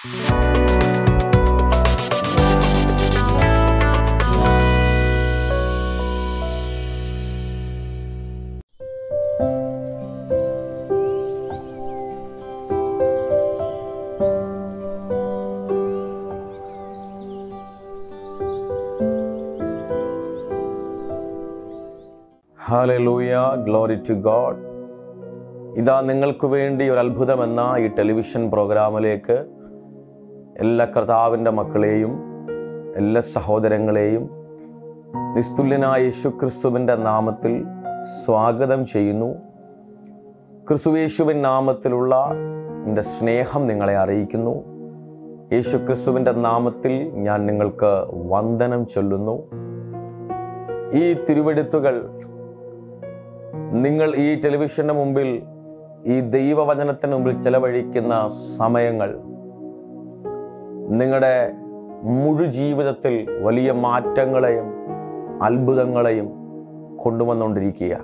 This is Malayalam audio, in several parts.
ഹാലലൂയ ഗ്ലോറി ടു ഗോഡ് ഇതാ നിങ്ങൾക്ക് വേണ്ടി ഒരു അത്ഭുതമെന്ന ഈ ടെലിവിഷൻ പ്രോഗ്രാമിലേക്ക് എല്ലാ കർത്താവിൻ്റെ മക്കളെയും എല്ലാ സഹോദരങ്ങളെയും നിസ്തുല്യനായ യേശു ക്രിസ്തുവിൻ്റെ നാമത്തിൽ സ്വാഗതം ചെയ്യുന്നു ക്രിസ്തുവേശുവിൻ നാമത്തിലുള്ള എൻ്റെ സ്നേഹം നിങ്ങളെ അറിയിക്കുന്നു യേശു ക്രിസ്തുവിൻ്റെ നാമത്തിൽ ഞാൻ നിങ്ങൾക്ക് വന്ദനം ചൊല്ലുന്നു ഈ തിരുവെടുത്തുകൾ നിങ്ങൾ ഈ ടെലിവിഷന് മുമ്പിൽ ഈ ദൈവവചനത്തിന് മുമ്പിൽ ചെലവഴിക്കുന്ന സമയങ്ങൾ നിങ്ങളുടെ മുഴു ജീവിതത്തിൽ വലിയ മാറ്റങ്ങളെയും അത്ഭുതങ്ങളെയും കൊണ്ടുവന്നുകൊണ്ടിരിക്കുക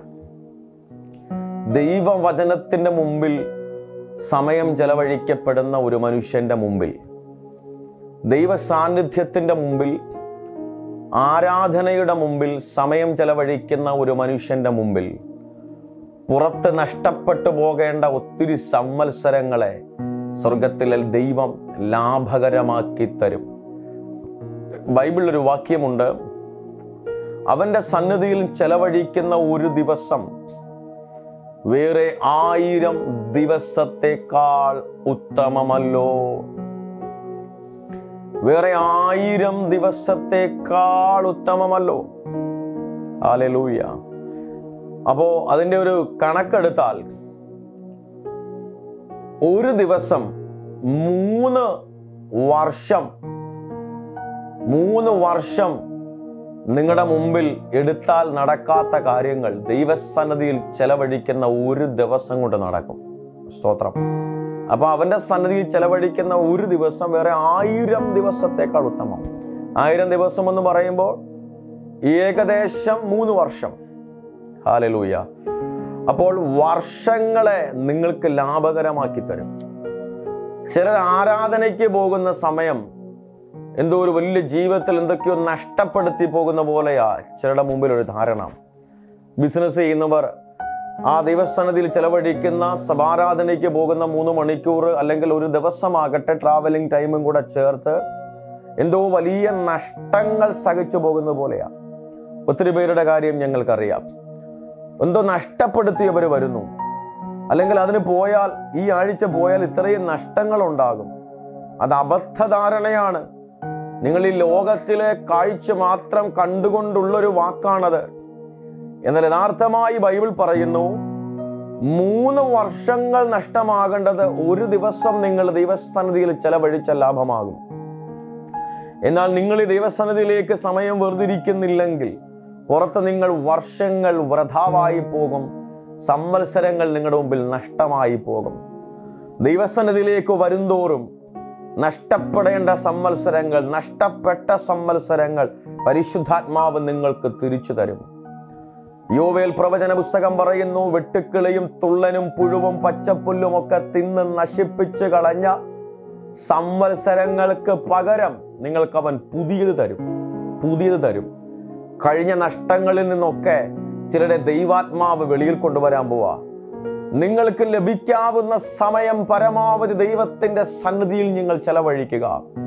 ദൈവവചനത്തിൻ്റെ മുമ്പിൽ സമയം ചെലവഴിക്കപ്പെടുന്ന ഒരു മനുഷ്യന്റെ മുമ്പിൽ ദൈവ സാന്നിധ്യത്തിൻ്റെ മുമ്പിൽ ആരാധനയുടെ മുമ്പിൽ സമയം ചെലവഴിക്കുന്ന ഒരു മനുഷ്യന്റെ മുമ്പിൽ പുറത്ത് നഷ്ടപ്പെട്ടു പോകേണ്ട ഒത്തിരി സംവത്സരങ്ങളെ സ്വർഗത്തിലെ ദൈവം ലാഭകരമാക്കി തരും ബൈബിളിൽ ഒരു വാക്യമുണ്ട് അവന്റെ സന്നിധിയിൽ ചെലവഴിക്കുന്ന ഒരു ദിവസം വേറെ ആയിരം ദിവസത്തെക്കാൾ ഉത്തമമല്ലോ വേറെ ആയിരം ദിവസത്തെക്കാൾ ഉത്തമമല്ലോ ആലലൂയ അപ്പോ അതിന്റെ ഒരു കണക്കെടുത്താൽ ഒരു ദിവസം മൂന്ന് വർഷം മൂന്ന് വർഷം നിങ്ങളുടെ മുമ്പിൽ എടുത്താൽ നടക്കാത്ത കാര്യങ്ങൾ ദൈവസന്നതിയിൽ ചെലവഴിക്കുന്ന ഒരു ദിവസം കൊണ്ട് നടക്കും സ്തോത്രം അപ്പൊ അവന്റെ സന്നിധിയിൽ ചെലവഴിക്കുന്ന ഒരു ദിവസം വേറെ ആയിരം ദിവസത്തേക്കാൾ ഉത്തമം ആയിരം ദിവസം എന്ന് പറയുമ്പോൾ ഏകദേശം മൂന്ന് വർഷം ഹാലലൂയ അപ്പോൾ വർഷങ്ങളെ നിങ്ങൾക്ക് ലാഭകരമാക്കി തരും ചിലർ ആരാധനയ്ക്ക് പോകുന്ന സമയം എന്തോ ഒരു വലിയ ജീവിതത്തിൽ എന്തൊക്കെയോ നഷ്ടപ്പെടുത്തി പോകുന്ന പോലെയാ ചിലരുടെ മുമ്പിൽ ഒരു ധാരണ ബിസിനസ് ചെയ്യുന്നവർ ആ ദൈവസ്ഥാനത്തിൽ ചെലവഴിക്കുന്ന സഭാരാധനയ്ക്ക് പോകുന്ന മൂന്ന് മണിക്കൂർ അല്ലെങ്കിൽ ഒരു ദിവസമാകട്ടെ ട്രാവലിംഗ് ടൈമും കൂടെ ചേർത്ത് എന്തോ വലിയ നഷ്ടങ്ങൾ സഹിച്ചു പോകുന്ന പോലെയാ ഒത്തിരി പേരുടെ കാര്യം ഞങ്ങൾക്കറിയാം എന്തോ നഷ്ടപ്പെടുത്തിയവർ വരുന്നു അല്ലെങ്കിൽ അതിന് പോയാൽ ഈ ആഴ്ച പോയാൽ ഇത്രയും നഷ്ടങ്ങൾ ഉണ്ടാകും അത് അബദ്ധധാരണയാണ് നിങ്ങൾ ഈ ലോകത്തിലെ കാഴ്ച മാത്രം കണ്ടുകൊണ്ടുള്ളൊരു വാക്കാണത് എന്നാൽ യഥാർത്ഥമായി ബൈബിൾ പറയുന്നു മൂന്ന് വർഷങ്ങൾ നഷ്ടമാകേണ്ടത് ഒരു ദിവസം നിങ്ങൾ ദൈവസ്ഥാനതിയിൽ ചെലവഴിച്ച ലാഭമാകും എന്നാൽ നിങ്ങൾ ഈ ദൈവസ്ഥാനതിയിലേക്ക് സമയം വെറുതിരിക്കുന്നില്ലെങ്കിൽ പുറത്ത് നിങ്ങൾ വർഷങ്ങൾ വൃഥാവായി പോകും സംവത്സരങ്ങൾ നിങ്ങളുടെ മുമ്പിൽ നഷ്ടമായി പോകും ദൈവസന്നിധിയിലേക്ക് വരുന്തോറും നഷ്ടപ്പെടേണ്ട സംവത്സരങ്ങൾ നഷ്ടപ്പെട്ട സംവത്സരങ്ങൾ പരിശുദ്ധാത്മാവ് നിങ്ങൾക്ക് തിരിച്ചു തരും യോവേൽ പ്രവചന പുസ്തകം പറയുന്നു വെട്ടുക്കിളിയും തുള്ളനും പുഴുവും പച്ചപ്പുല്ലും ഒക്കെ തിന്ന് നശിപ്പിച്ച് കളഞ്ഞ സംവത്സരങ്ങൾക്ക് പകരം നിങ്ങൾക്ക് അവൻ പുതിയത് തരും പുതിയത് തരും കഴിഞ്ഞ നഷ്ടങ്ങളിൽ നിന്നൊക്കെ ചിലരുടെ ദൈവാത്മാവ് വെളിയിൽ കൊണ്ടുവരാൻ പോവാ നിങ്ങൾക്ക് ലഭിക്കാവുന്ന സമയം പരമാവധി ദൈവത്തിന്റെ സന്നിധിയിൽ നിങ്ങൾ ചെലവഴിക്കുക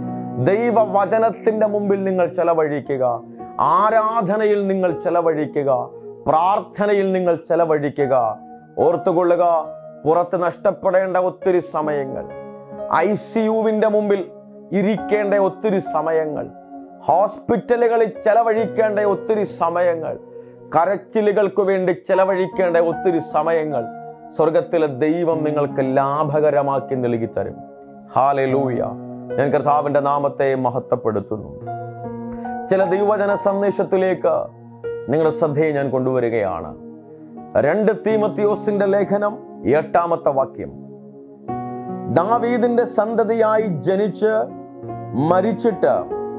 ദൈവവചനത്തിന്റെ മുമ്പിൽ നിങ്ങൾ ചെലവഴിക്കുക ആരാധനയിൽ നിങ്ങൾ ചെലവഴിക്കുക പ്രാർത്ഥനയിൽ നിങ്ങൾ ചെലവഴിക്കുക ഓർത്തുകൊള്ളുക പുറത്ത് നഷ്ടപ്പെടേണ്ട ഒത്തിരി സമയങ്ങൾ ഐ സി യുവിന്റെ മുമ്പിൽ ഇരിക്കേണ്ട ഒത്തിരി സമയങ്ങൾ ഹോസ്പിറ്റലുകളിൽ ചെലവഴിക്കേണ്ട ഒത്തിരി സമയങ്ങൾ കരച്ചിലുകൾക്ക് വേണ്ടി ചെലവഴിക്കേണ്ട ഒത്തിരി സമയങ്ങൾ സ്വർഗത്തിലെ ദൈവം നിങ്ങൾക്ക് ലാഭകരമാക്കി നൽകി തരും ഹാലെ ലൂയ ഞാൻ കർത്താവിന്റെ നാമത്തെ മഹത്വപ്പെടുത്തുന്നു ചില ദൈവവചന സന്ദേശത്തിലേക്ക് നിങ്ങളുടെ ശ്രദ്ധയെ ഞാൻ കൊണ്ടുവരികയാണ് രണ്ട് തീമത്തിയോസിന്റെ ലേഖനം എട്ടാമത്തെ വാക്യം ദാവീദിന്റെ സന്തതിയായി ജനിച്ച് മരിച്ചിട്ട്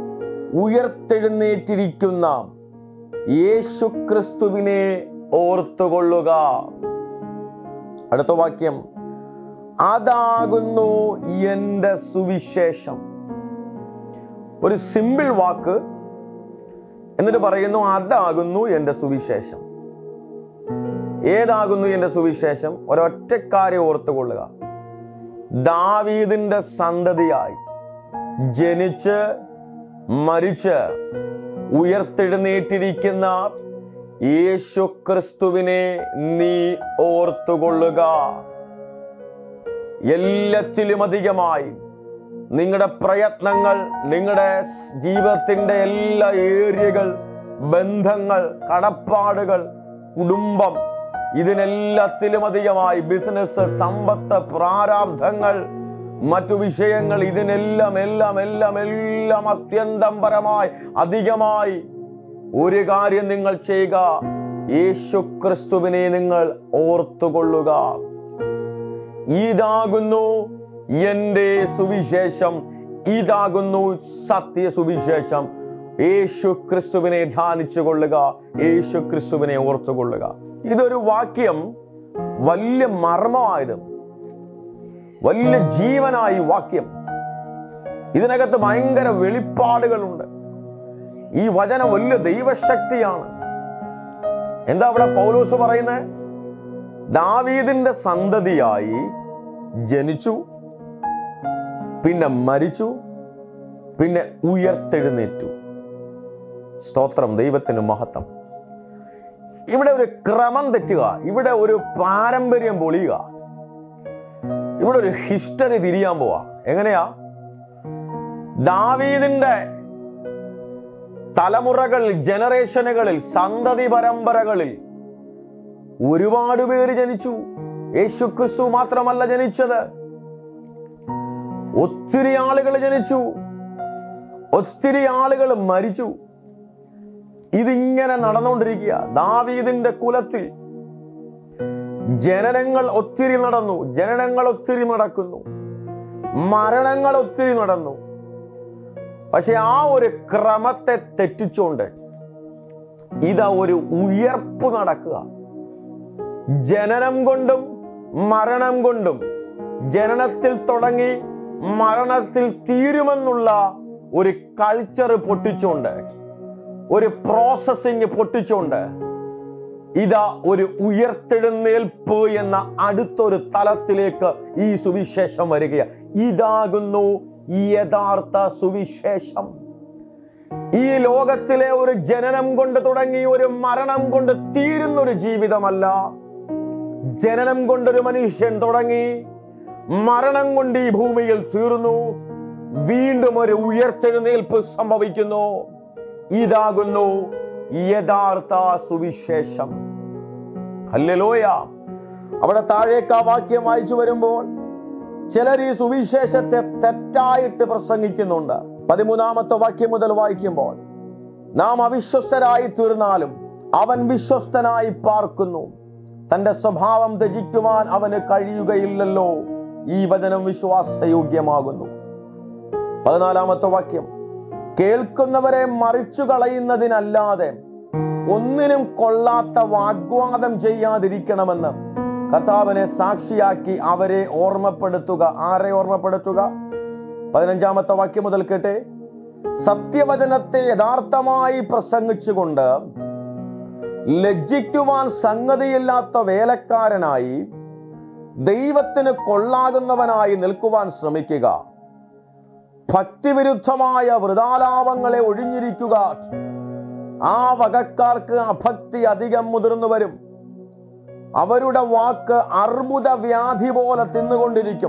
ഉയർത്തെഴുന്നേറ്റിരിക്കുന്ന യേശു ക്രിസ്തുവിനെ ഓർത്തുകൊള്ളുക അടുത്ത വാക്യം അതാകുന്നു എൻ്റെ സുവിശേഷം ഒരു സിമ്പിൾ വാക്ക് എന്നിട്ട് പറയുന്നു അതാകുന്നു എൻ്റെ സുവിശേഷം ഏതാകുന്നു എൻ്റെ സുവിശേഷം ഒരൊറ്റ കാര്യം ഓർത്തുകൊള്ളുക ദാവീദിന്റെ സന്തതിയായി ജനിച്ച് മരിച്ച് ഉയർത്തെഴുന്നേറ്റിരിക്കുന്ന യേശു ക്രിസ്തുവിനെ നീ ഓർത്തുകൊള്ളുക എല്ലാത്തിലും അധികമായി നിങ്ങളുടെ പ്രയത്നങ്ങൾ നിങ്ങളുടെ ജീവിതത്തിന്റെ എല്ലാ ഏരിയകൾ ബന്ധങ്ങൾ കടപ്പാടുകൾ കുടുംബം ഇതിനെല്ലാത്തിലും അധികമായി ബിസിനസ് സമ്പത്ത് പ്രാരാബ്ധങ്ങൾ മറ്റു വിഷയങ്ങൾ ഇതിനെല്ലാം എല്ലാം എല്ലാം എല്ലാം അത്യന്തം പരമായി അധികമായി ഒരു കാര്യം നിങ്ങൾ ചെയ്യുക യേശു ക്രിസ്തുവിനെ നിങ്ങൾ ഓർത്തുകൊള്ളുക ഇതാകുന്നു എന്റെ സുവിശേഷം ഇതാകുന്നു സത്യ സുവിശേഷം യേശു ക്രിസ്തുവിനെ ധ്യാനിച്ചു കൊള്ളുക യേശു ക്രിസ്തുവിനെ ഓർത്തുകൊള്ളുക ഇതൊരു വാക്യം വലിയ മർമ്മമായത് വലിയ ജീവനായി വാക്യം ഇതിനകത്ത് ഭയങ്കര വെളിപ്പാടുകളുണ്ട് ഈ വചനം വലിയ ദൈവശക്തിയാണ് എന്താ അവിടെ പൗലോസ് പറയുന്നത് ദാവീദിന്റെ സന്തതിയായി ജനിച്ചു പിന്നെ മരിച്ചു പിന്നെ ഉയർത്തെഴുന്നേറ്റു സ്തോത്രം ദൈവത്തിന് മഹത്വം ഇവിടെ ഒരു ക്രമം തെറ്റുക ഇവിടെ ഒരു പാരമ്പര്യം പൊളിയുക ഇവിടെ ഒരു ഹിസ്റ്ററി തിരിയാൻ പോവാ എങ്ങനെയാ ദാവീദിന്റെ തലമുറകളിൽ ജനറേഷനുകളിൽ സന്തതി പരമ്പരകളിൽ ഒരുപാട് പേര് ജനിച്ചു യേശു ക്രിസ്തു മാത്രമല്ല ജനിച്ചത് ഒത്തിരി ആളുകൾ ജനിച്ചു ഒത്തിരി ആളുകൾ മരിച്ചു ഇതിങ്ങനെ നടന്നുകൊണ്ടിരിക്കുക ദാവീദിന്റെ കുലത്തിൽ ജനനങ്ങൾ ഒത്തിരി നടന്നു ജനനങ്ങൾ ഒത്തിരി നടക്കുന്നു മരണങ്ങൾ ഒത്തിരി നടന്നു പക്ഷെ ആ ഒരു ക്രമത്തെ തെറ്റിച്ചുകൊണ്ട് ഇതാ ഒരു ഉയർപ്പ് നടക്കുക ജനനം കൊണ്ടും മരണം കൊണ്ടും ജനനത്തിൽ തുടങ്ങി മരണത്തിൽ തീരുമെന്നുള്ള ഒരു കൾച്ചർ പൊട്ടിച്ചുകൊണ്ട് ഒരു പ്രോസസ്സിങ് പൊട്ടിച്ചുകൊണ്ട് ഇതാ ഒരു ഉയർത്തെഴുന്നേൽപ്പ് എന്ന അടുത്തൊരു തലത്തിലേക്ക് ഈ സുവിശേഷം വരികയാണ് ഇതാകുന്നു ഈ യഥാർത്ഥ സുവിശേഷം ഈ ലോകത്തിലെ ഒരു ജനനം കൊണ്ട് തുടങ്ങി ഒരു മരണം കൊണ്ട് തീരുന്ന ഒരു ജീവിതമല്ല ജനനം കൊണ്ടൊരു മനുഷ്യൻ തുടങ്ങി മരണം കൊണ്ട് ഈ ഭൂമിയിൽ തീർന്നു വീണ്ടും ഒരു ഉയർത്തെഴുന്നേൽപ്പ് സംഭവിക്കുന്നു ഇതാകുന്നു യഥാർത്ഥ സുവിശേഷം അല്ലലോയ അവിടെ താഴേക്ക് ആ വാക്യം വായിച്ചു വരുമ്പോൾ ചിലർ ഈ സുവിശേഷത്തെ തെറ്റായിട്ട് പ്രസംഗിക്കുന്നുണ്ട് പതിമൂന്നാമത്തെ വാക്യം മുതൽ വായിക്കുമ്പോൾ നാം അവിശ്വസ്തരായി തീർന്നാലും അവൻ വിശ്വസ്തനായി പാർക്കുന്നു തന്റെ സ്വഭാവം ത്യജിക്കുവാൻ അവന് കഴിയുകയില്ലല്ലോ ഈ വചനം വിശ്വാസയോഗ്യമാകുന്നു പതിനാലാമത്തെ വാക്യം കേൾക്കുന്നവരെ മറിച്ചു കളയുന്നതിനല്ലാതെ ഒന്നിനും കൊള്ളാത്ത വാഗ്വാദം ചെയ്യാതിരിക്കണമെന്ന് കർത്താവിനെ സാക്ഷിയാക്കി അവരെ ഓർമ്മപ്പെടുത്തുക ആരെ ഓർമ്മപ്പെടുത്തുക പതിനഞ്ചാമത്തെ വാക്യം മുതൽ കേട്ടെ സത്യവചനത്തെ യഥാർത്ഥമായി പ്രസംഗിച്ചുകൊണ്ട് ലജ്ജിക്കുവാൻ സംഗതിയില്ലാത്ത വേലക്കാരനായി ദൈവത്തിന് കൊള്ളാകുന്നവനായി നിൽക്കുവാൻ ശ്രമിക്കുക ഭക്തിവിരുദ്ധമായ വൃതാലാപങ്ങളെ ഒഴിഞ്ഞിരിക്കുക ആ വകക്കാർക്ക് അഭക്തി അധികം മുതിർന്നു വരും അവരുടെ വാക്ക് അർബുദ വ്യാധി പോലെ തിന്നുകൊണ്ടിരിക്കും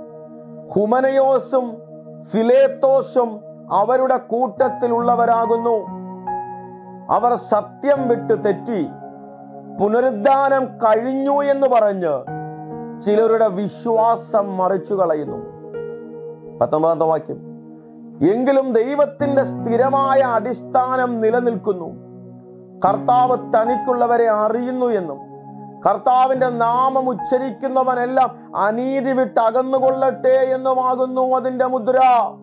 ഹുമനയോസും ഫിലേത്തോസും അവരുടെ കൂട്ടത്തിലുള്ളവരാകുന്നു അവർ സത്യം വിട്ട് തെറ്റി പുനരുദ്ധാനം കഴിഞ്ഞു എന്ന് പറഞ്ഞ് ചിലരുടെ വിശ്വാസം മറിച്ചു കളയുന്നു പത്തൊമ്പതാമത്തെ വാക്യം എങ്കിലും ദൈവത്തിന്റെ സ്ഥിരമായ അടിസ്ഥാനം നിലനിൽക്കുന്നു കർത്താവ് തനിക്കുള്ളവരെ അറിയുന്നു എന്നും കർത്താവിന്റെ നാമം ഉച്ചരിക്കുന്നവനെല്ലാം അനീതി വിട്ട് അകന്നുകൊള്ളട്ടെ എന്നുമാകുന്നു അതിന്റെ മുദ്ര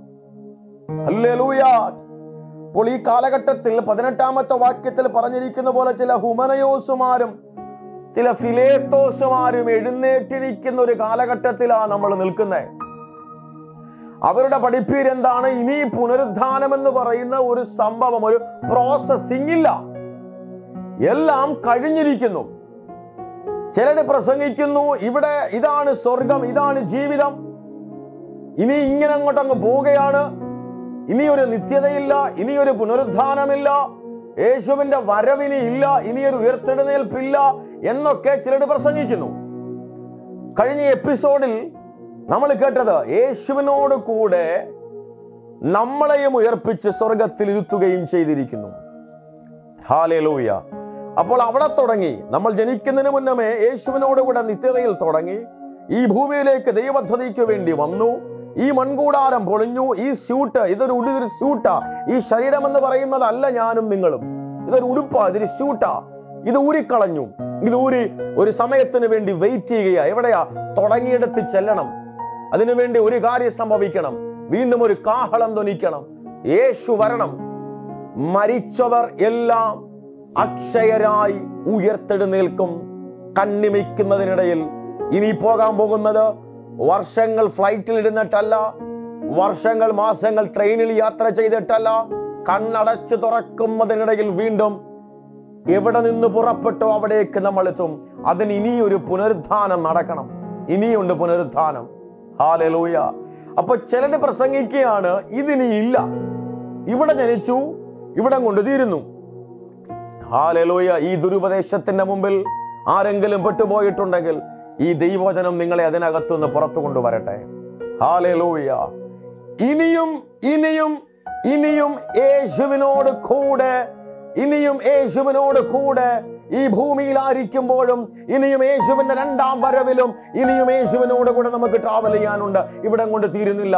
ഹല്ലേലൂയ അപ്പോൾ ഈ കാലഘട്ടത്തിൽ പതിനെട്ടാമത്തെ വാക്യത്തിൽ പറഞ്ഞിരിക്കുന്ന പോലെ ചില ഹുമനയോസുമാരും ചില ഫിലേത്തോസുമാരും എഴുന്നേറ്റിരിക്കുന്ന ഒരു കാലഘട്ടത്തിലാണ് നമ്മൾ നിൽക്കുന്നത് അവരുടെ പഠിപ്പീരെന്താണ് ഇനി പുനരുദ്ധാനം എന്ന് പറയുന്ന ഒരു സംഭവം ഒരു പ്രോസസ്സിംഗ് ഇല്ല എല്ലാം കഴിഞ്ഞിരിക്കുന്നു ചിലര് പ്രസംഗിക്കുന്നു ഇവിടെ ഇതാണ് സ്വർഗം ഇതാണ് ജീവിതം ഇനി ഇങ്ങനെ അങ്ങോട്ടങ്ങ് പോവുകയാണ് ഇനി ഒരു നിത്യതയില്ല ഇനി ഒരു പുനരുദ്ധാനമില്ല യേശുവിന്റെ വരവിനി ഇല്ല ഇനി ഒരു ഉയർത്തെഴുന്നേൽപ്പില്ല എന്നൊക്കെ ചിലർ പ്രസംഗിക്കുന്നു കഴിഞ്ഞ എപ്പിസോഡിൽ നമ്മൾ കേട്ടത് യേശുവിനോട് കൂടെ നമ്മളെയും ഉയർപ്പിച്ച് സ്വർഗത്തിൽ ഇരുത്തുകയും ചെയ്തിരിക്കുന്നു ഹാലേലൂയ അപ്പോൾ അവിടെ തുടങ്ങി നമ്മൾ ജനിക്കുന്നതിന് മുന്നമേ യേശുവിനോട് കൂടെ നിത്യതയിൽ തുടങ്ങി ഈ ഭൂമിയിലേക്ക് ദൈവദ്ധതയ്ക്ക് വേണ്ടി വന്നു ഈ മൺകൂടാരം പൊളിഞ്ഞു ഈ സ്യൂട്ട് ഇതൊരു ഉടുതൊരു സ്യൂട്ടാ ഈ ശരീരം എന്ന് പറയുന്നതല്ല ഞാനും നിങ്ങളും ഇതൊരു ഉടുപ്പാ ഇതൊരു സ്യൂട്ടാ ഇത് ഊരിക്കളഞ്ഞു ഇത് ഊരി ഒരു സമയത്തിന് വേണ്ടി വെയിറ്റ് ചെയ്യുക എവിടെയാ തുടങ്ങിയെടുത്ത് ചെല്ലണം അതിനുവേണ്ടി ഒരു കാര്യം സംഭവിക്കണം വീണ്ടും ഒരു കാഹളം ധ്വനിക്കണം യേശു വരണം മരിച്ചവർ എല്ലാം അക്ഷയരായി ഉയർത്തെഴുന്നേൽക്കും കണ്ണിമിക്കുന്നതിനിടയിൽ ഇനി പോകാൻ പോകുന്നത് വർഷങ്ങൾ ഫ്ലൈറ്റിൽ ഇരുന്നിട്ടല്ല വർഷങ്ങൾ മാസങ്ങൾ ട്രെയിനിൽ യാത്ര ചെയ്തിട്ടല്ല കണ്ണടച്ച് തുറക്കുന്നതിനിടയിൽ വീണ്ടും എവിടെ നിന്ന് പുറപ്പെട്ടോ അവിടേക്ക് നമ്മൾ എത്തും അതിന് ഇനിയൊരു പുനരുദ്ധാനം നടക്കണം ഇനിയുണ്ട് പുനരുദ്ധാനം ഹാലലൂയ അപ്പൊ ചിലര് പ്രസംഗിക്കുകയാണ് ഇതിനി ഇല്ല ഇവിടെ ജനിച്ചു ഇവിടെ കൊണ്ട് തീരുന്നു ഹാലലൂയ ഈ ദുരുപദേശത്തിന്റെ മുമ്പിൽ ആരെങ്കിലും പെട്ടുപോയിട്ടുണ്ടെങ്കിൽ ഈ ദൈവവചനം നിങ്ങളെ അതിനകത്തുനിന്ന് പുറത്തു കൊണ്ടുവരട്ടെ ഹാലലൂയ ഇനിയും ഇനിയും ഇനിയും യേശുവിനോട് കൂടെ ഇനിയും യേശുവിനോട് കൂടെ ഈ ഭൂമിയിലായിരിക്കുമ്പോഴും ഇനിയും യേശുവിന്റെ രണ്ടാം വരവിലും ഇനിയും യേശുവിനോട് കൂടെ നമുക്ക് ട്രാവൽ ചെയ്യാനുണ്ട് ഇവിടെ കൊണ്ട് തീരുന്നില്ല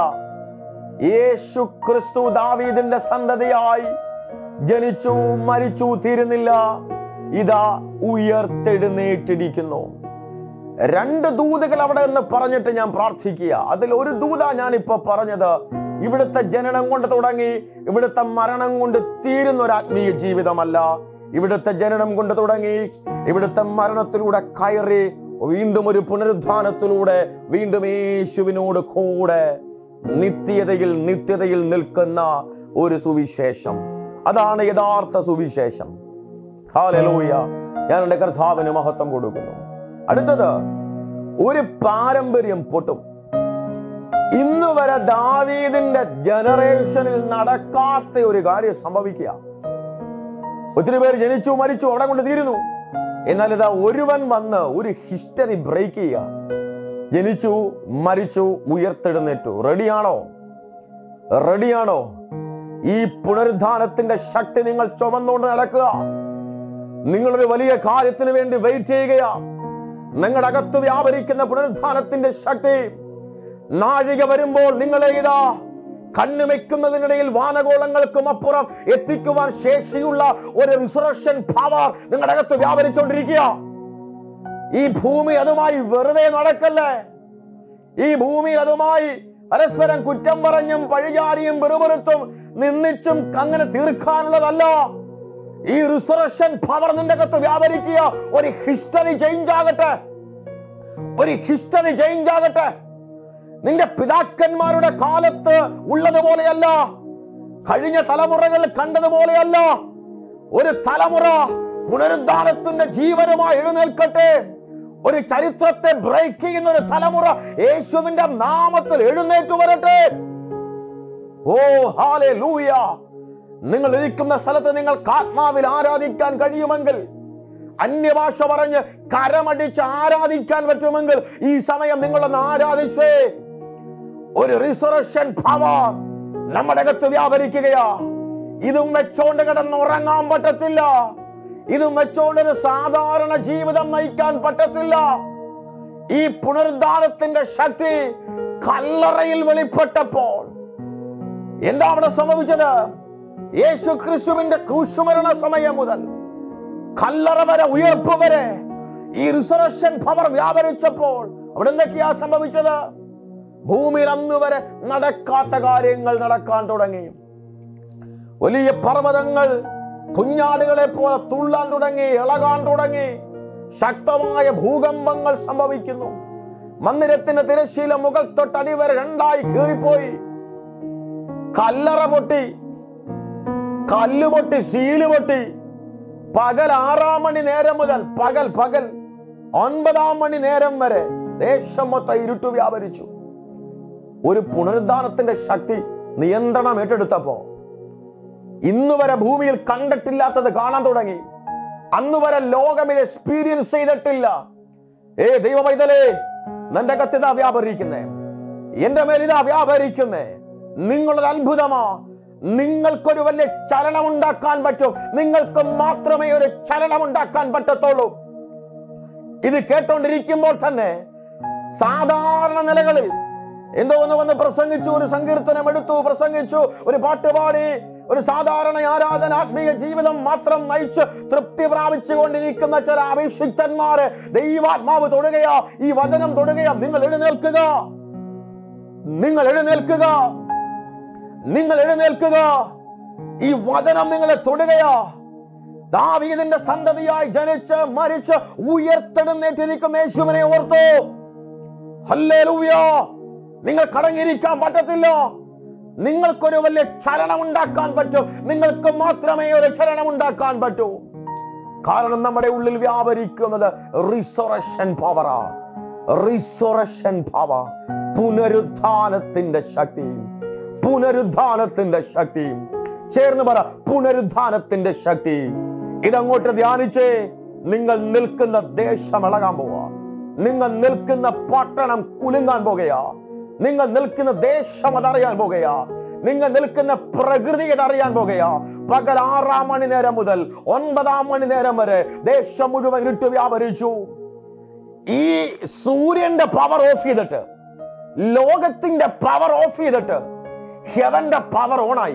യേശു ക്രിസ്തു ദാവീദിന്റെ സന്തതിയായി ജനിച്ചു മരിച്ചു തീരുന്നില്ല ഇതാ ഉയർത്തെഴുന്നേറ്റിരിക്കുന്നു രണ്ട് ദൂതകൾ അവിടെ നിന്ന് പറഞ്ഞിട്ട് ഞാൻ പ്രാർത്ഥിക്കുക അതിൽ ഒരു ദൂത ഞാൻ ഇപ്പൊ പറഞ്ഞത് ഇവിടുത്തെ ജനനം കൊണ്ട് തുടങ്ങി ഇവിടുത്തെ മരണം കൊണ്ട് തീരുന്ന ഒരു ആത്മീയ ജീവിതമല്ല ഇവിടുത്തെ ജനനം കൊണ്ട് തുടങ്ങി ഇവിടുത്തെ മരണത്തിലൂടെ കയറി വീണ്ടും ഒരു പുനരുദ്ധാനത്തിലൂടെ വീണ്ടും യേശുവിനോട് കൂടെ നിത്യതയിൽ നിത്യതയിൽ നിൽക്കുന്ന ഒരു സുവിശേഷം അതാണ് യഥാർത്ഥ സുവിശേഷം ഹാലലൂയ ഞാൻ എൻ്റെ കർത്താവിന് മഹത്വം കൊടുക്കുന്നു അടുത്തത് ഒരു പാരമ്പര്യം പൊട്ടും ഇന്ന് വരെ ദാവീദിന്റെ ജനറേഷനിൽ നടക്കാത്ത ഒരു കാര്യം സംഭവിക്കുക ഒത്തിരി പേര് ജനിച്ചു മരിച്ചു അവിടെ കൊണ്ട് തീരുന്നു എന്നാൽ ഇതാ ഒരുവൻ വന്ന് ഒരു ഹിസ്റ്ററി ബ്രേക്ക് ചെയ്യുക ജനിച്ചു മരിച്ചു ഉയർത്തെഴുന്നേറ്റു റെഡിയാണോ റെഡിയാണോ ഈ പുനരുദ്ധാനത്തിന്റെ ശക്തി നിങ്ങൾ ചുമന്നുകൊണ്ട് നടക്കുക നിങ്ങളൊരു വലിയ കാര്യത്തിന് വേണ്ടി വെയിറ്റ് ചെയ്യുകയാ നിങ്ങളുടെ അകത്ത് വ്യാപരിക്കുന്ന പുനരുദ്ധാനത്തിന്റെ ശക്തി നാഴിക വരുമ്പോൾ നിങ്ങളെ ഇതാ കണ്ണുവെക്കുന്നതിനിടയിൽ വാനഗോളങ്ങൾക്കും അപ്പുറം എത്തിക്കുവാൻ ശേഷിയുള്ള ഒരു റിസറക്ഷൻ പവർ നിങ്ങളുടെ അകത്ത് വ്യാപരിച്ചുകൊണ്ടിരിക്കുക ഈ ഭൂമി അതുമായി വെറുതെ നടക്കല്ലേ ഈ ഭൂമി അതുമായി പരസ്പരം കുറ്റം പറഞ്ഞും പഴിചാരിയും വെറുപെറുത്തും നിന്നിച്ചും അങ്ങനെ തീർക്കാനുള്ളതല്ല ഈ റിസറക്ഷൻ പവർ നിന്റെ അകത്ത് വ്യാപരിക്കുക ഒരു ഹിസ്റ്ററി ചേഞ്ച് ആകട്ടെ ഒരു ഹിസ്റ്ററി ചേഞ്ച് ആകട്ടെ നിന്റെ പിതാക്കന്മാരുടെ കാലത്ത് ഉള്ളതുപോലെയല്ല കഴിഞ്ഞ തലമുറകൾ കണ്ടതുപോലെയല്ല ഒരു തലമുറ പുനരുദ്ധാനത്തിന്റെ ജീവനുമായി എഴുന്നേൽക്കട്ടെ ഒരു ചരിത്രത്തെ ബ്രേക്ക് ചെയ്യുന്ന ഒരു തലമുറ യേശുവിന്റെ നാമത്തിൽ എഴുന്നേറ്റ് വരട്ടെ ഓ ഹാലെ ലൂയ നിങ്ങൾ ഇരിക്കുന്ന സ്ഥലത്ത് നിങ്ങൾക്ക് ആത്മാവിൽ ആരാധിക്കാൻ കഴിയുമെങ്കിൽ അന്യഭാഷ പറഞ്ഞ് കരമടിച്ച് ആരാധിക്കാൻ പറ്റുമെങ്കിൽ ഈ സമയം നിങ്ങളൊന്ന് ആരാധിച്ചേ ഒരു റിസറക്ഷൻ പവർ നമ്മുടെ അകത്ത് വ്യാപരിക്കുകയാ ഇതും വെച്ചോണ്ട് കിടന്ന് ഉറങ്ങാൻ പറ്റത്തില്ല ഇതും വെച്ചോണ്ട് ഒരു സാധാരണ ജീവിതം നയിക്കാൻ പറ്റത്തില്ല ഈ പുനരുദ്ധാനത്തിന്റെ ശക്തി കല്ലറയിൽ വെളിപ്പെട്ടപ്പോൾ എന്താ അവിടെ സംഭവിച്ചത് യേശു ക്രിസ്തുവിന്റെ ക്രൂശുമരണ സമയം മുതൽ കല്ലറ വരെ ഉയർപ്പ് വരെ ഈ റിസറക്ഷൻ പവർ വ്യാപരിച്ചപ്പോൾ അവിടെ എന്തൊക്കെയാ സംഭവിച്ചത് ഭൂമിയിൽ അന്ന് വരെ നടക്കാത്ത കാര്യങ്ങൾ നടക്കാൻ തുടങ്ങി വലിയ പർവ്വതങ്ങൾ കുഞ്ഞാടുകളെ പോലെ തുള്ളാൻ തുടങ്ങി ഇളകാൻ തുടങ്ങി ശക്തമായ ഭൂകമ്പങ്ങൾ സംഭവിക്കുന്നു മന്ദിരത്തിന്റെ തിരശ്ശീല മുകൾ തൊട്ട് അടിവരെ രണ്ടായി കീറിപ്പോയി കല്ലറ പൊട്ടി കല്ല് പൊട്ടി സീല് പൊട്ടി പകൽ ആറാം മണി നേരം മുതൽ പകൽ പകൽ ഒൻപതാം മണി നേരം വരെ ദേശം മൊത്തം ഇരുട്ടു വ്യാപരിച്ചു ഒരു പുനരുദ്ധാനത്തിന്റെ ശക്തി നിയന്ത്രണം ഏറ്റെടുത്തപ്പോ ഇന്ന് വരെ ഭൂമിയിൽ കണ്ടിട്ടില്ലാത്തത് കാണാൻ തുടങ്ങി അന്ന് വരെ ലോകമിൽ എക്സ്പീരിയൻസ് ചെയ്തിട്ടില്ല ഏ ദൈവ പൈതലേ നിന്റെ കത്തിതാ വ്യാപരിക്കുന്നേ എന്റെ മേലിതാ വ്യാപരിക്കുന്നേ നിങ്ങളൊരു അത്ഭുതമാ നിങ്ങൾക്കൊരു വലിയ ചലനം ഉണ്ടാക്കാൻ പറ്റും നിങ്ങൾക്ക് മാത്രമേ ഒരു ചലനം ഉണ്ടാക്കാൻ പറ്റത്തുള്ളൂ ഇത് കേട്ടോണ്ടിരിക്കുമ്പോൾ തന്നെ സാധാരണ നിലകളിൽ എന്തോ ഒന്ന് വന്ന് പ്രസംഗിച്ചു ഒരു സങ്കീർത്തനം എടുത്തു പ്രസംഗിച്ചു ഒരു പാട്ട് പാടി ഒരു സാധാരണ ആരാധന ആത്മീയ ജീവിതം മാത്രം നയിച്ച് തൃപ്തി പ്രാപിച്ചു കൊണ്ടിരിക്കുന്ന ചില അഭിഷിക്തന്മാര് ദൈവാത്മാവ് തൊടുകയാ ഈ വചനം തൊടുകയാ നിങ്ങൾ എഴുന്നേൽക്കുക നിങ്ങൾ എഴുന്നേൽക്കുക നിങ്ങൾ എഴുന്നേൽക്കുക ഈ വചനം നിങ്ങളെ തൊടുകയാ ദാവീദിന്റെ സന്തതിയായി ജനിച്ച് മരിച്ച് ഉയർത്തെടുന്നേറ്റിരിക്കുന്ന യേശുവിനെ ഓർത്തു ഹല്ലേലൂയ നിങ്ങൾ കടങ്ങിയിരിക്കാൻ പറ്റത്തില്ല നിങ്ങൾക്കൊരു വലിയ ചലനം ഉണ്ടാക്കാൻ പറ്റും നിങ്ങൾക്ക് മാത്രമേ ഒരു ചലനം ഉണ്ടാക്കാൻ പറ്റൂ കാരണം നമ്മുടെ ഉള്ളിൽ വ്യാപരിക്കുന്നത് റിസോറഷൻ പവറാ റിസോറഷൻ പവർ പുനരുദ്ധാനത്തിന്റെ ശക്തിയും പുനരുദ്ധാനത്തിന്റെ ശക്തിയും ചേർന്ന് പറ പുനരുദ്ധാനത്തിന്റെ ശക്തി ഇതങ്ങോട്ട് ധ്യാനിച്ചേ നിങ്ങൾ നിൽക്കുന്ന ദേശം ഇളകാൻ പോവാ നിങ്ങൾ നിൽക്കുന്ന പട്ടണം കുലുങ്ങാൻ പോകുകയാ നിങ്ങൾ നിൽക്കുന്ന ദേശം അതറിയാൻ പോകുകയാ നിങ്ങൾ നിൽക്കുന്ന പ്രകൃതി അതറിയാൻ പോകുകയാ പകൽ ആറാം മണി നേരം മുതൽ ഒൻപതാം മണി നേരം വരെ ദേശം മുഴുവൻ ഇരുട്ട് വ്യാപരിച്ചു ഈ സൂര്യന്റെ പവർ ഓഫ് ചെയ്തിട്ട് ലോകത്തിന്റെ പവർ ഓഫ് ചെയ്തിട്ട് ഹെവന്റെ പവർ ഓണായി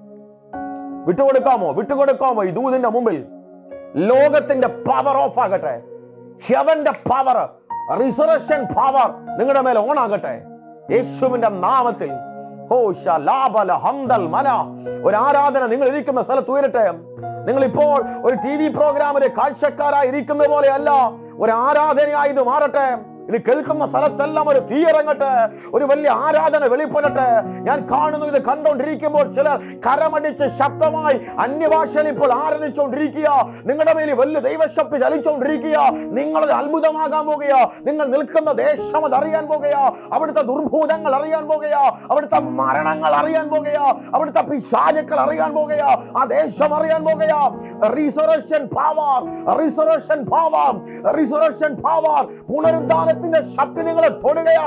വിട്ടുകൊടുക്കാമോ വിട്ടുകൊടുക്കാമോ ഈ ദൂതിന്റെ മുമ്പിൽ ലോകത്തിന്റെ പവർ ഓഫ് ആകട്ടെ ഹെവന്റെ പവർ റിസറക്ഷൻ പവർ നിങ്ങളുടെ മേലെ ഓൺ ആകട്ടെ യേശുവിന്റെ നാമത്തിൽ ഹോഷ ലാബല ഹംദൽ മന ഒരു ആരാധന നിങ്ങൾ ഇരിക്കുന്ന സ്ഥലത്ത് ഉയരട്ടെ നിങ്ങൾ ഇപ്പോൾ ഒരു ടി വി പ്രോഗ്രാമിലെ കാഴ്ചക്കാരായി ഇരിക്കുന്ന പോലെയല്ല ഒരു ആരാധനയായി ഇത് മാറട്ടെ ഇത് കേൾക്കുന്ന സ്ഥലത്തെല്ലാം ഒരു തീയിറങ്ങട്ടെ ഒരു വലിയ ആരാധന വെളിപ്പെടട്ടെ ഞാൻ കാണുന്നു ഇത് കണ്ടോണ്ടിരിക്കുമ്പോൾ ചിലർ കരമടിച്ച് ശബ്ദമായി അന്യഭാഷയിൽ ഇപ്പോൾ ആരാധിച്ചുകൊണ്ടിരിക്കുക നിങ്ങളുടെ മേലിൽ വലിയ ദൈവശക്തി ചലിച്ചുകൊണ്ടിരിക്കുക നിങ്ങളത് അത്ഭുതമാകാൻ പോകുക നിങ്ങൾ നിൽക്കുന്ന ദേശം അത് അറിയാൻ പോകുക അവിടുത്തെ ദുർഭൂതങ്ങൾ അറിയാൻ പോകുക അവിടുത്തെ മരണങ്ങൾ അറിയാൻ പോകുക അവിടുത്തെ പിശാചുക്കൾ അറിയാൻ പോകുക ആ ദേശം അറിയാൻ പോകുക resurrection power resurrection power resurrection power പുനരുദ്ധാനത്തിന്റെ ശക്തി നിങ്ങളെ തൊടുകയാ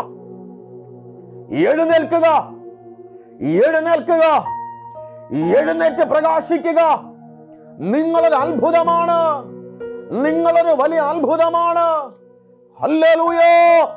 എഴുന്നേൽക്കുക എഴുന്നേൽക്കുക എഴുന്നേറ്റ് പ്രകാശിക്കുക നിങ്ങളൊരു അത്ഭുതമാണ് നിങ്ങളൊരു വലിയ അത്ഭുതമാണ് ഹല്ലേലൂയ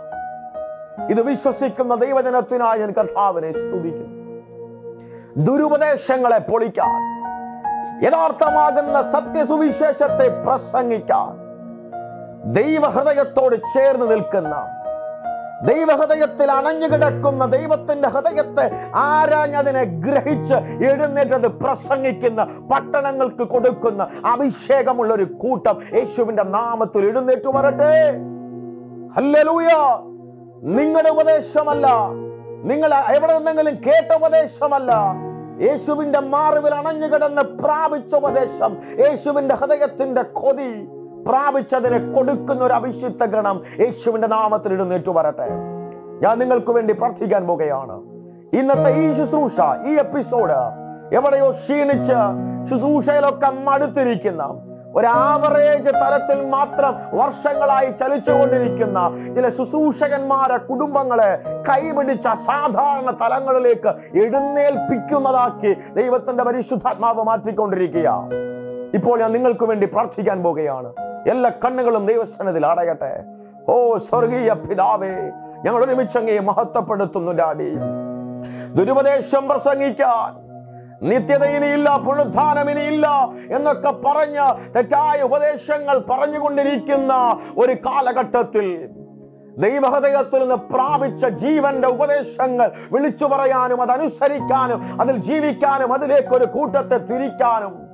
ഇത് വിശ്വസിക്കുന്ന ദൈവജനത്തിനായി ഞാൻ കർത്താവിനെ സ്തുതിക്കുന്നു ദുരുപദേശങ്ങളെ പൊളിക്കാൻ യഥാർത്ഥമാകുന്ന സത്യസുവിശേഷത്തെ പ്രസംഗിക്കാൻ ദൈവഹൃദയത്തോട് ചേർന്ന് നിൽക്കുന്ന ദൈവഹൃദയത്തിൽ അണഞ്ഞു കിടക്കുന്ന ദൈവത്തിന്റെ ഹൃദയത്തെ ആരാഞ്ഞതിനെ ഗ്രഹിച്ച് എഴുന്നേറ്റത് പ്രസംഗിക്കുന്ന പട്ടണങ്ങൾക്ക് കൊടുക്കുന്ന അഭിഷേകമുള്ള ഒരു കൂട്ടം യേശുവിന്റെ നാമത്തിൽ എഴുന്നേറ്റ് വരട്ടെ ഹല്ലേലൂയ നിങ്ങളുടെ ഉപദേശമല്ല നിങ്ങൾ എവിടെ നിന്നെങ്കിലും കേട്ട ഉപദേശമല്ല യേശുവിന്റെ മാറിവിൽ അണഞ്ഞു കിടന്ന് പ്രാപിച്ച ഉപദേശം യേശുവിന്റെ ഹൃദയത്തിന്റെ കൊതി പ്രാപിച്ചതിനെ കൊടുക്കുന്ന ഒരു അഭിഷിക്ത ഗണം യേശുവിന്റെ നാമത്തിൽ എഴുന്നേറ്റു വരട്ടെ ഞാൻ നിങ്ങൾക്ക് വേണ്ടി പ്രാർത്ഥിക്കാൻ പോകുകയാണ് ഇന്നത്തെ ഈ ശുശ്രൂഷ ഈ എപ്പിസോഡ് എവിടെയോ ക്ഷീണിച്ച് ശുശ്രൂഷയിലൊക്കെ മടുത്തിരിക്കുന്ന ഒരു ആവറേജ് തലത്തിൽ മാത്രം വർഷങ്ങളായി ചലിച്ചുകൊണ്ടിരിക്കുന്ന ചില ശുശ്രൂഷകന്മാരെ കുടുംബങ്ങളെ കൈപിടിച്ച സാധാരണ തലങ്ങളിലേക്ക് എഴുന്നേൽപ്പിക്കുന്നതാക്കി ദൈവത്തിന്റെ പരിശുദ്ധാത്മാവ് മാറ്റിക്കൊണ്ടിരിക്കുക ഇപ്പോൾ ഞാൻ നിങ്ങൾക്ക് വേണ്ടി പ്രാർത്ഥിക്കാൻ പോകുകയാണ് എല്ലാ കണ്ണുകളും ദൈവസ്ഥാനത്തിൽ അടയട്ടെ ഓ സ്വർഗീയ പിതാവേ ഞങ്ങൾ ഒരുമിച്ച് അങ്ങേ മഹത്വപ്പെടുത്തുന്നു ഡാഡി ദുരുപദേശം പ്രസംഗിക്കാൻ നിത്യത ഇനിയില്ല പുനരുദ്ധാനം ഇനിയില്ല എന്നൊക്കെ പറഞ്ഞ് തെറ്റായ ഉപദേശങ്ങൾ പറഞ്ഞുകൊണ്ടിരിക്കുന്ന ഒരു കാലഘട്ടത്തിൽ ദൈവഹൃദയത്തിൽ നിന്ന് പ്രാപിച്ച ജീവന്റെ ഉപദേശങ്ങൾ വിളിച്ചു പറയാനും അതനുസരിക്കാനും അതിൽ ജീവിക്കാനും അതിലേക്ക് ഒരു കൂട്ടത്തെ തിരിക്കാനും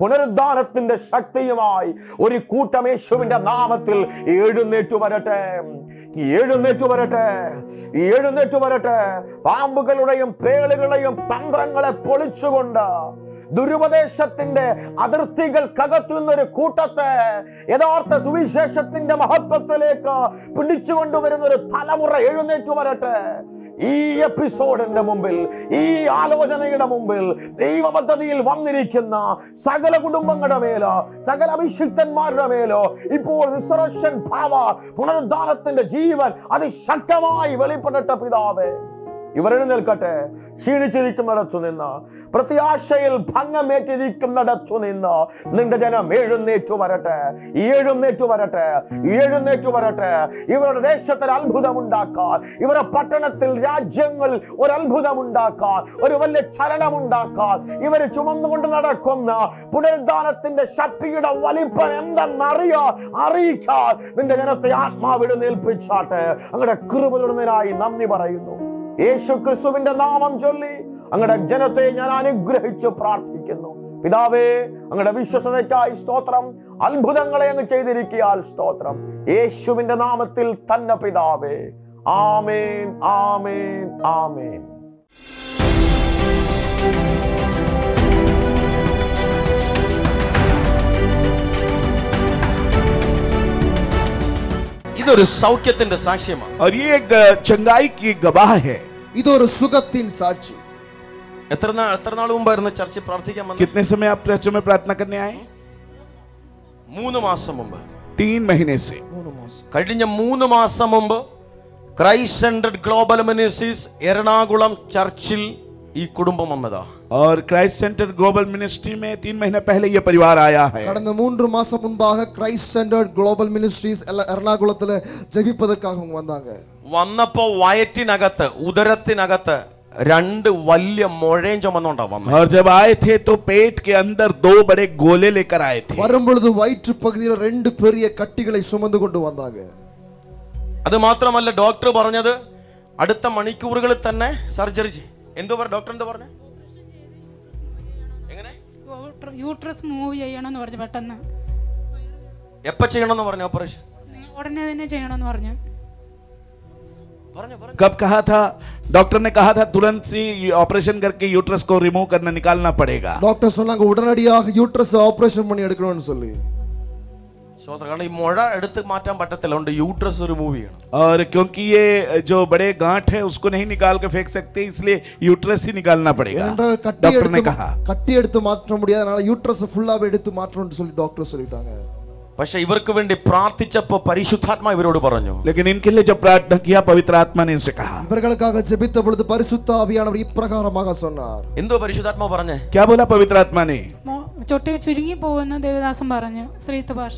പുനരുദ്ധാനത്തിന്റെ ശക്തിയുമായി ഒരു കൂട്ടം യേശുവിന്റെ നാമത്തിൽ എഴുന്നേറ്റു വരട്ടെ എഴുന്നേറ്റു വരട്ടെ എഴുന്നേറ്റു വരട്ടെ പാമ്പുകളുടെയും പേളുകളുടെയും തന്ത്രങ്ങളെ പൊളിച്ചുകൊണ്ട് ദുരുപദേശത്തിന്റെ അതിർത്തികൾക്കകത്തു നിന്നൊരു കൂട്ടത്തെ യഥാർത്ഥ സുവിശേഷത്തിന്റെ മഹത്വത്തിലേക്ക് പിടിച്ചുകൊണ്ടുവരുന്ന ഒരു തലമുറ എഴുന്നേറ്റു വരട്ടെ ഈ എപ്പിസോഡിന്റെ മുമ്പിൽ ഈ ആലോചനയുടെ മുമ്പിൽ ദൈവ പദ്ധതിയിൽ വന്നിരിക്കുന്ന സകല കുടുംബങ്ങളുടെ മേലോ സകല അഭിഷിക്തന്മാരുടെ മേലോ ഇപ്പോൾ റിസറക്ഷൻ ഭാവ പുനരുദ്ധാനത്തിന്റെ ജീവൻ അതിശക്തമായി വെളിപ്പെടട്ടെ പിതാവേ ഇവർ എഴുന്നേൽക്കട്ടെ ക്ഷീണിച്ചിരിക്കുന്നിടത്തു നിന്ന് പ്രത്യാശയിൽ ഭംഗമേറ്റിരിക്കുന്നിടത്തു നിന്ന് നിന്റെ ജനം എഴുന്നേറ്റു വരട്ടെ എഴുന്നേറ്റു വരട്ടെ എഴുന്നേറ്റു വരട്ടെ ഇവരുടെ ദേശത്തിൽ അത്ഭുതമുണ്ടാക്കാൻ ഇവരുടെ പട്ടണത്തിൽ രാജ്യങ്ങൾ ഒരു അത്ഭുതമുണ്ടാക്കാൻ ഒരു വലിയ ചലനമുണ്ടാക്കാൻ ഇവർ ചുമന്നുകൊണ്ട് നടക്കുന്ന പുനരുദ്ധാനത്തിന്റെ ശക്തിയുടെ വലിപ്പം എന്തെന്നറിയാ അറിയിക്കാൻ നിന്റെ ജനത്തെ ആത്മാവിട് നേൽപ്പിച്ചാട്ടെ അങ്ങയുടെ കൃപതുടനായി നന്ദി പറയുന്നു യേശു ക്രിസ്തുവിന്റെ നാമം ചൊല്ലി അങ്ങയുടെ ജനത്തെ ഞാൻ അനുഗ്രഹിച്ച് പ്രാർത്ഥിക്കുന്നു പിതാവേ അങ്ങയുടെ വിശ്വസതയ്ക്കായി സ്തോത്രം അത്ഭുതങ്ങളെ അങ്ങ് ചെയ്തിരിക്കിയാൽ സ്തോത്രം യേശുവിന്റെ നാമത്തിൽ തന്നെ പിതാവേ ആമേൻ ആമേൻ ആമേൻ ഇതൊരു സൗഖ്യത്തിന്റെ സാക്ഷ്യമാണ് और ये एक अ, चंगाई की गवाह है ഇതൊരു സുഖത്തിൻ സാക്ഷി എത്ര നാൾ എത്ര നാൾ മുമ്പായിരുന്നു ചർച്ചിൽ പ്രാർത്ഥിക്കാൻ വന്നത് कितने समय आप चर्च में प्रार्थना करने आए മൂന്ന് മാസം മുമ്പ് तीन महीने से മൂന്ന് മാസം കഴിഞ്ഞ മൂന്ന് മാസം മുമ്പ് Christ centre global ministries Ernakulam ചർച്ചിൽ ഈ കുടുംബം വന്നതാ और क्राइस्ट सेंटर ग्लोबल मिनिस्ट्री में तीन महीने पहले ये परिवार आया है கடந்த மூன்று மாசம் முன்பாக கிரைஸ்ட் சென்டர் குளோபல் மினிஸ்ட்ரீஸ் எர்ணாகுளத்துல ஜெபிப்பதற்காக அவங்க வந்தாங்க വന്നപ്പോ വയറ്റിനകത്ത് ഉദരത്തിനകത്ത് രണ്ട് വലിയ മുഴയും ചുമന്നുണ്ടാ വന്നത് और जब आए थे तो पेट के अंदर दो बड़े गोले लेकर आए थे வரும்பொழுது வயிற்று பகுதியில் ரெண்டு பெரிய கட்டிகளை சுமந்து கொண்டு வந்தாங்க അത് മാത്രമല്ല ഡോക്ടർ പറഞ്ഞത് അടുത്ത മണിക്കൂറുകളിൽ തന്നെ സർജറി ചെയ്യും എന്തോ പറ ഡോക്ടർ എന്തോ പറഞ്ഞു എങ്ങനെ യൂട്ര- യൂട്രസ് മൂവ് ചെയ്യണമെന്ന് പറഞ്ഞു പെട്ടെന്ന് എപ്പോ ചെയ്യണമെന്ന് പറഞ്ഞു ഓപ്പറേഷൻ ഉടനെ തന്നെ ചെയ്യണമെന്ന് പറഞ്ഞു പറഞ്ഞു പറഞ്ഞു कब कहा था डॉक्टर ने कहा था तुरंत से ऑपरेशन करके यूट्रस को रिमूव करना निकालना पड़ेगा டாக்டர் சொன்னாங்க உடனடியாக யூட்ரஸ் ஆபரேஷன் பண்ணி எடுக்கணும்னு சொல்லி ശ്രോത്ര കാരണം ഈ മുഴ എടുത്ത് മാറ്റാൻ പറ്റത്തില്ല അതുകൊണ്ട് യൂട്രസ് റിമൂവ് ചെയ്യണം और क्योंकि ये जो बड़े गांठ है उसको नहीं निकाल के फेंक सकते इसलिए यूट्रस ही निकालना पड़ेगा ஏனென்றால் கட்டி डॉक्टर ने எடுத்து कहा கட்டி எடுத்து மாற்ற முடியாது அதனால யூட்ரஸ் ஃபுல்லாவே எடுத்து மாற்றணும்னு சொல்லி டாக்டர் சொல்லிட்டாங்க പക്ഷെ ഇവർക്ക് വേണ്ടി പ്രാർത്ഥിച്ചപ്പോ പരിശുദ്ധാത്മ ഇവരോട് പറഞ്ഞു लेकिन इनके लिए जब प्रार्थना किया पवित्र आत्मा ने इनसे कहा இவர்களுக்காக ஜெபித்த பொழுது பரிசுத்த ஆவியானவர் இப்பிரகாரமாக சொன்னார் എന്തോ പരിശുദ്ധാത്മ പറഞ്ഞേ क्या बोला पवित्र आत्मा ने മോ- ചൊട്ടി ചുരുങ്ങി പോകുന്ന ദേവദാസൻ പറഞ്ഞു ശ്രീത്ത് ഭാഷ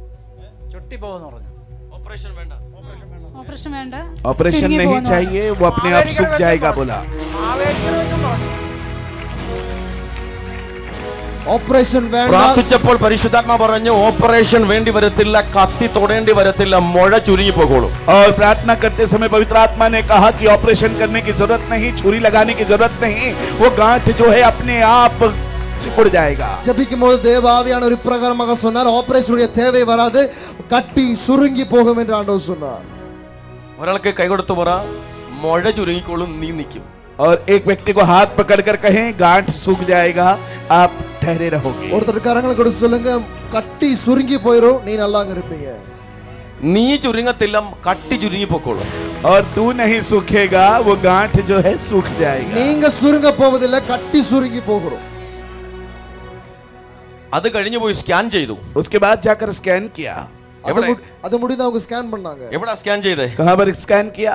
ഓപ്പറേഷൻ വേണ്ട ഓപ്പറേഷൻ വേണ്ട ऑपरेशन ചുരുങ്ങി नहीं പോകുന്നു. चाहिए वो अपने आप सूख जाएगा बोला ஆபரேஷன் வேண்டாம் പ്രാർത്ഥിച്ചപ്പോൾ പരിശുദ്ധാത്മ പറഞ്ഞു ഓപ്പറേഷൻ വേണ്ടി വരത്തില്ല കത്തി തൊടേണ്ടി വരത്തില്ല മുഴ ചുരുങ്ങി പോകോളും और प्रार्थना करते समय पवित्र आत्मा ने कहा कि ऑपरेशन करने की जरूरत नहीं छुरी लगाने की जरूरत नहीं वो गांठ जो है अपने आप सिकुड़ जाएगा ஜெபிக்கும் போது தேவ ஆவியானவர் இப்பிரகாரமாக சொன்னார் ஆபரேஷனுடைய தேவை வராது கட்டி சுருங்கி போகும் என்று ஆண்டவர் சொன்னார் ഒരാൾക്ക് കൈ കൊടുത്തു പറ മുഴ ചുരുങ്ങിക്കോളും നീ നിൽക്കും और एक व्यक्ति को हाथ पकड़कर कहें गांठ सूख जाएगा आप ठहरे रहोगे ஒருத்தர் கரங்களை கொடுத்து சொல்லுங்க கட்டி சுருங்கி போயிரும் நீ நல்லா அங்க இருப்பீங்க നീ ചുരുങ്ങത്തില്ല കട്ടി ചുരുങ്ങി പൊക്കോളും और तू नहीं सूखेगा वो गांठ जो है सूख जाएगा நீங்க சுருங்க போவதில்லை கட்டி சுருங்கி போகிறோம் അത് കഴിഞ്ഞു പോയി സ്കാൻ ചെയ്തു उसके बाद जाकर स्कैन किया அது எவ்வளவு? மு- அது முடிந்து அவங்க ஸ்கேன் பண்ணாங்க എവിടാ സ്കാൻ ചെയ്തേ कहां पर स्कैन किया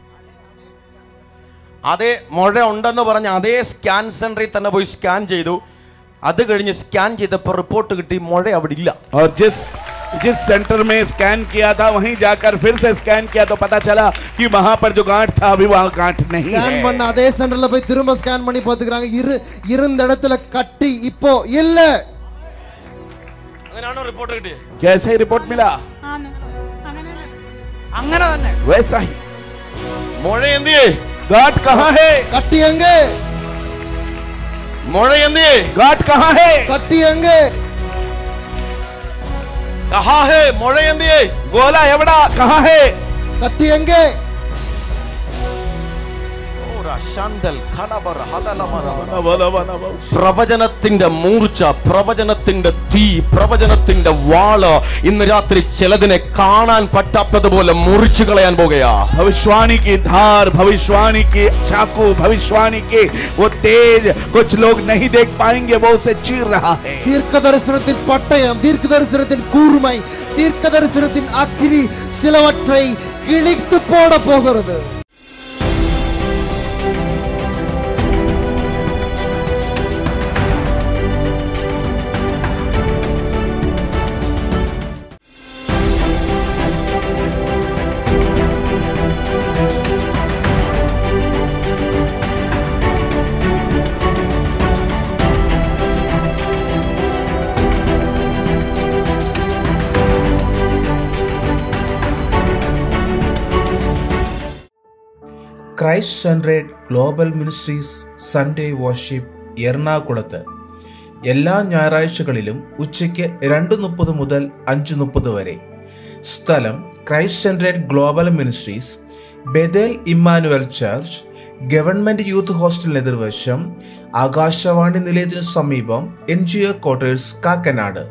അതേ മുഴ ഉണ്ടെന്ന് പറഞ്ഞ് അതേ സ്കാൻ സെന്ററിൽ തന്നെ പോയി സ്കാൻ ചെയ്തു അത് കഴിഞ്ഞ് സ്കാൻ ചെയ്തപ്പോൾ റിപ്പോർട്ട് കിട്ടി മുഴ അവിടെ ഇല്ല और जिस जिस सेंटर में स्कैन किया था वहीं जाकर फिर से स्कैन किया तो पता चला कि वहां पर जो गांठ था अभी वहां गांठ नहीं ஸ்கேன் है பண்ண அதே சென்டர்ல போய் திரும்ப ஸ்கேன் பண்ணி பாத்துக்கிறாங்க இரு இருந்த இடத்துல கட்டி இப்போ இல்ல അങ്ങനെയാണോ റിപ്പോർട്ട് കിട്ടിയത് कैसे ही रिपोर्ट मिला ആന്ന് അങ്ങനെ वैसा ही മുഴ എന്തിയേ गांठ कहाँ है கட்டி எங்க മുഴ എന്തിയേ गांठ कहाँ है കട്ടി എങ്കെ കഹാ ഹേ മുഴ എന്തിയേ गोला एवड़ा कहाँ है കട്ടി എങ്കെ ഓ, ശാന്തൽ ഖലബറ ഹദലമറ. बोलो बोलो बोलो പ്രവചനത്തിന്റെ മൂർച്ച പ്രവചനത്തിന്റെ തീ പ്രവചനത്തിന്റെ വാള് ഇന്ന് രാത്രി ചിലതിനെ കാണാൻ പറ്റാത്തതുപോലെ മുറിച്ചു കളയാൻ പോകുകയാ भविष्यवाणी की धार भविष्यवाणी की चाकू भविष्यवाणी के वो तेज कुछ लोग नहीं देख पाएंगे वो उसे चीर रहा है தீர்க்கதரிசனத்தின் பட்டயம் தீர்க்கதரிசனத்தின் கூர்மை தீர்க்கதரிசனத்தின் அக்கினி சிலவற்றை கிழித்து போட போகிறது Christ centred global ministries Sunday worship എറണാകുളത്ത് എല്ലാ ഞായറാഴ്ചകളിലും ഉച്ചയ്ക്ക് രണ്ട് മുപ്പത് മുതൽ അഞ്ച് മുപ്പത് വരെ സ്ഥലം Christ centred global ministries Bethel Emmanuel church government youth ഹോസ്റ്റലിന് എതിർവശം ആകാശവാണി നിലയത്തിനു സമീപം N G O quarters Kakkanad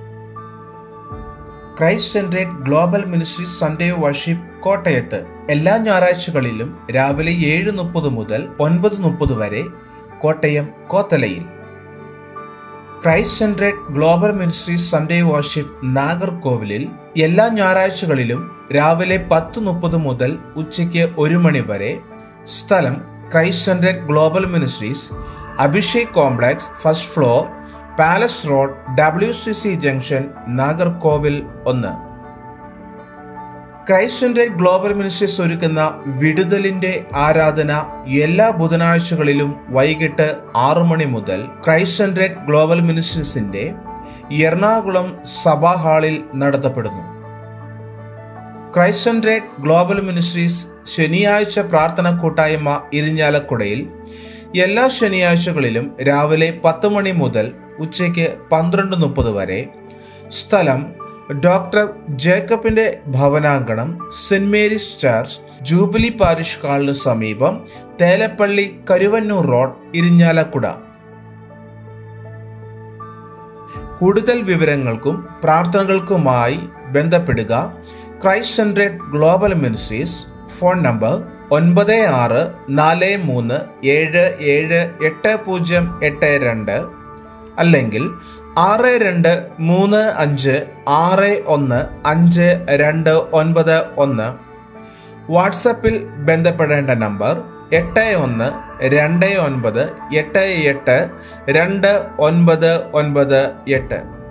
Christ centred global ministry Sunday worship കോട്ടയത്ത് എല്ലാ ഞായറാഴ്ചകളിലും രാവിലെ ഏഴ് മുപ്പത് മുതൽ ഒൻപത് മുപ്പത് വരെ കോട്ടയം കോത്തലയിൽ Christ centred global ministry Sunday worship നാഗർകോവിലിൽ എല്ലാ ഞായറാഴ്ചകളിലും രാവിലെ പത്ത് മുപ്പത് മുതൽ ഉച്ചയ്ക്ക് ഒരു മണി വരെ സ്ഥലം Christ centred global ministries Abhishek complex first floor palace road W C C junction Nagercoil ഒന്ന് ക്രൈസ്റ്റ് സെൻട്രേറ്റ് ഗ്ലോബൽ മിനിസ്ട്രീസ് ഒരുക്കുന്ന വിടുതലിന്റെ ആരാധന എല്ലാ ബുധനാഴ്ചകളിലും വൈകിട്ട് ആറു മണി മുതൽ ക്രൈസ്റ്റ് സെൻട്രേറ്റ് ഗ്ലോബൽ മിനിസ്ട്രീസിന്റെ എറണാകുളം സഭാ ഹാളിൽ നടത്തപ്പെടുന്നു ക്രൈസ്റ്റ് സെൻട്രേറ്റ് ഗ്ലോബൽ മിനിസ്ട്രീസ് ശനിയാഴ്ച പ്രാർത്ഥന കൂട്ടായ്മ ഇരിഞ്ഞാലക്കുടയിൽ എല്ലാ ശനിയാഴ്ചകളിലും രാവിലെ പത്ത് മണി മുതൽ ഉച്ചയ്ക്ക് പന്ത്രണ്ട് മുപ്പത് വരെ സ്ഥലം ഡോക്ടർ ജേക്കബിന്റെ ഭവനാങ്കണം saint Mary's church jubilee parish ഹാളിന് സമീപം തേലപ്പള്ളി കരുവന്നൂർ റോഡ് ഇരിഞ്ഞാലക്കുട കൂടുതൽ വിവരങ്ങൾക്കും പ്രാർത്ഥനകൾക്കുമായി ബന്ധപ്പെടുക Christ centred global ministries phone number ഒൻപത് ആറ് നാല് മൂന്ന് ഏഴ് ഏഴ് എട്ട് പൂജ്യം എട്ട് രണ്ട് അല്ലെങ്കിൽ ആറ് രണ്ട് മൂന്ന് അഞ്ച് ആറ് ഒന്ന് അഞ്ച് രണ്ട് ഒൻപത് ഒന്ന് വാട്സപ്പിൽ ബന്ധപ്പെടേണ്ട നമ്പർ എട്ട് ഒന്ന് രണ്ട് ഒൻപത് എട്ട് എട്ട് രണ്ട് ഒൻപത് ഒൻപത് എട്ട്